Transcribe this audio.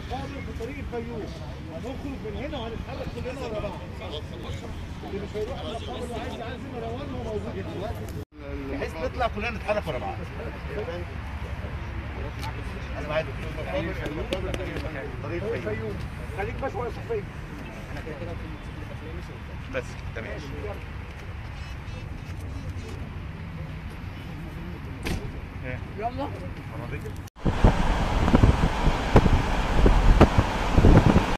هنتقابل في طريق الفيوم هنخرج من هنا وهنتحرك كلنا ورا بعض اللي مش هيروح المقابر اللي عايز يعزم مروان هو موجود هنا بحيث نطلع كلنا نتحرك ورا بعض انا معايا دكتور مقابل طريق الفيوم الفيوم خليك ماشي ورا صفيه بس تمام يلا أراضيك؟